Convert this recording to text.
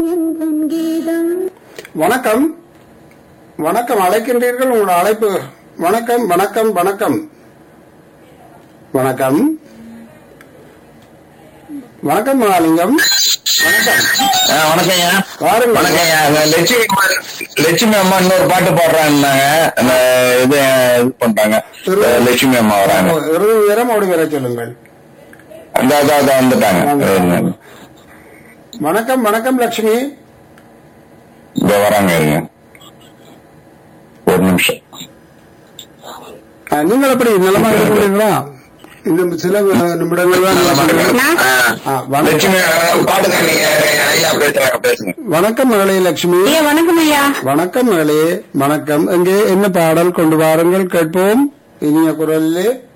எந்தன் கீதம் வணக்கம் வணக்கம் அழைக்கின்றீர்கள் உங்களோட அழைப்பு வணக்கம் வணக்கம் வணக்கம் வணக்கம் வணக்கம் மகாலிங்கம் வணக்கம் ஆ, வணக்கம் ஐயா வாருங்கள். வணக்கம் ஐயா இந்த லட்சுமி அம்மா லட்சுமி அம்மா இன்னொரு பாட்டு பாடுறாங்கன்னாங்க அந்த இது இது பண்ணிட்டாங்க திரு- அஹ், லட்சுமி அம்மா வராங்க இறுதி நேரம் ஓடி வர சொல்லுங்கள் அந்த அதான் அதான் வந்துட்டாங்க வாங்க. வணக்கம் வணக்கம் லட்சுமி இந்த வராங்க இருங்க ஒரு நிமிஷம் ஆ, நீங்கள் எப்படி நலமா இருக்கிறீங்களா இந்த சில நிமிடங்கள் தான் நலமா இருக்கிறீங்களா? ஆ, வணக்கம் லட்சுமி அஹ், பாட்டு தான் நீங்க ஐயா பேசுறாங்க பேசுங்க வணக்கம் மகளே லட்சுமி ஐயா வணக்கம் ஐயா வணக்கம் மகளே வணக்கம் இங்கே என்ன பாடல் கொண்டு வாருங்கள் கேட்போம் இனிய குரலிலே